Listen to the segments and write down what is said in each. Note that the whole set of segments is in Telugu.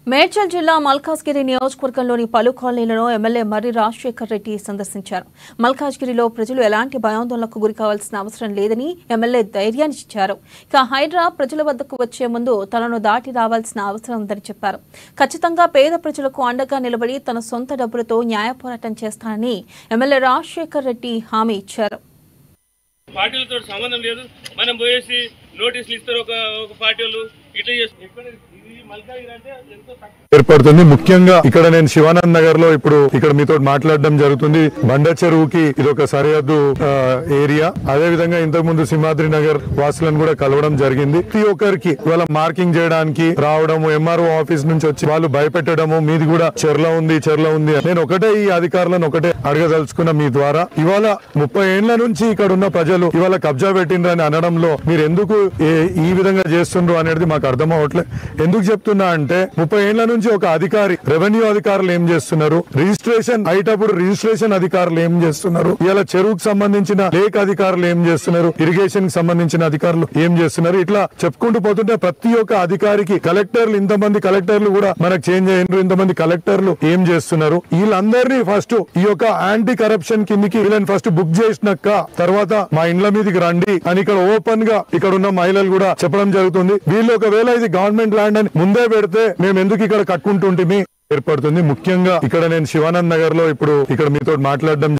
మేడ్చల్ జిల్లా మల్కాజ్గిరి నియోజకవర్గంలోని పలు కాలనీలను ఎమ్మెల్యే మర్రి రాజశేఖర్ రెడ్డి సందర్శించారు మల్కాజ్గిరిలో ప్రజలు ఎలాంటి భయాందోళనకు గురి కావాల్సిన అవసరం లేదని ఎమ్మెల్యే ధైర్యాన్ని ఇచ్చారు ఇక హైడ్రా ప్రజల వద్దకు వచ్చే ముందు తనను దాటి రావాల్సిన అవసరం ఉందని చెప్పారు ఖచ్చితంగా పేద ప్రజలకు అండగా నిలబడి తన సొంత డబ్బులతో న్యాయ పోరాటం చేస్తానని ఎమ్మెల్యే రాజశేఖర్ రెడ్డి హామీ ఇచ్చారు పార్టీలతో సంబంధం లేదు మనం పోయేసి నోటీసులు ఇస్తారు ఒక ఒక పార్టీ వాళ్ళు ఇట్లా చేస్తారు ఎక్కడ ఇది మల్కాగిరి అంటే ఎంతో తక్కువ ఏర్పడుతుంది ముఖ్యంగా ఇక్కడ నేను శివానంద్ నగర్ లో ఇప్పుడు ఇక్కడ మీతో మాట్లాడడం జరుగుతుంది బండ చెరువుకి ఇది ఒక సరిహద్దు ఆ, ఏరియా అదే విధంగా ఇంతకు ముందు సింహాద్రి నగర్ వాసులను కూడా కలవడం జరిగింది ప్రతి ఒక్కరికి ఇవాళ మార్కింగ్ చేయడానికి రావడము ఎంఆర్ఓ ఆఫీస్ నుంచి వచ్చి వాళ్ళు భయపెట్టడము మీది కూడా చెర్ల ఉంది చెర్ల ఉంది అని. నేను ఒకటే ఈ అధికారులను ఒకటే అడగదలుచుకున్న మీ ద్వారా ఇవాళ ముప్పై ఏండ్ల నుంచి ఇక్కడ ఉన్న ప్రజలు ఇవాళ కబ్జా పెట్టిండ్రని అనడంలో మీరు ఎందుకు ఏ- ఈ విధంగా చేస్తుండ్రు అనేది మాకు అర్థం అవట్లే ఎందుకు చెప్తున్నా అంటే ముప్పై ఏండ్ల నుంచి ఒక అధికారి రెవెన్యూ అధికారులు ఏం చేస్తున్నారు రిజిస్ట్రేషన్ అయ్యేటప్పుడు రిజిస్ట్రేషన్ అధికారులు ఏం చేస్తున్నారు ఇలా చెరువుకు సంబంధించిన లేక్ అధికారులు ఏం చేస్తున్నారు ఇరిగేషన్ కి సంబంధించిన అధికారులు ఏం చేస్తున్నారు ఇట్లా చెప్పుకుంటూ పోతుంటే ప్రతి ఒక్క అధికారికి కలెక్టర్లు ఇంతమంది కలెక్టర్లు కూడా మనకు చేంజ్ అయ్యిండ్రు ఇంతమంది కలెక్టర్లు ఏం చేస్తున్నారు వీళ్ళందరినీ ఫస్ట్ ఈ యొక్క యాంటీ కరప్షన్ కిందికి వీళ్ళని ఫస్ట్ బుక్ చేసినాక తర్వాత మా ఇండ్ల మీదకి రండి అని ఇక్కడ ఓపెన్ గా ఇక్కడ ఉన్న మహిళలు కూడా చెప్పడం జరుగుతుంది వీళ్ళు ఒకవేళ ఇది గవర్నమెంట్ ల్యాండ్ అని ముందే పెడితే మేము ఎందుకు ఇక్కడ కట్టుకుంటుంటిమి ఏర్పడుతుంది ముఖ్యంగా ఇక్కడ నేను శివానంద్ నగర్ లో ఇప్పుడు ఇక్కడ మీతో మాట్లాడడం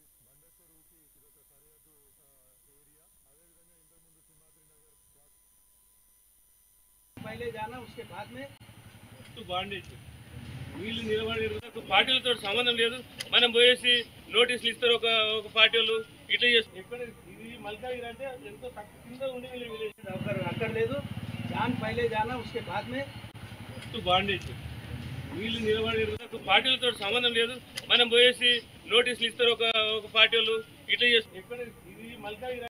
पहले जाना उसके बाद में మస్తు బాండేజ్ వీళ్ళు నిలబడి పార్టీలతో సంబంధం లేదు మనం పోయేసి నోటీసులు ఇస్తారు ఒక ఒక పార్టీ వాళ్ళు ఇట్లా చేస్తారు ఎక్కడ ఇది మల్కాగిరి అంటే ఎంతో తక్కువ కింద ఉండి వీళ్ళు విలేజ్ अगर अकर ले दो जान पहले जाना उसके बाद में మస్తు బాండేజ్ వీళ్ళు నిలబడి పార్టీలతో సంబంధం లేదు మనం పోయేసి నోటీసులు ఇస్తారు ఒక ఒక పార్టీ వాళ్ళు ఇట్లా చేస్తారు ఎక్కడ ఇది మల్కాగిరి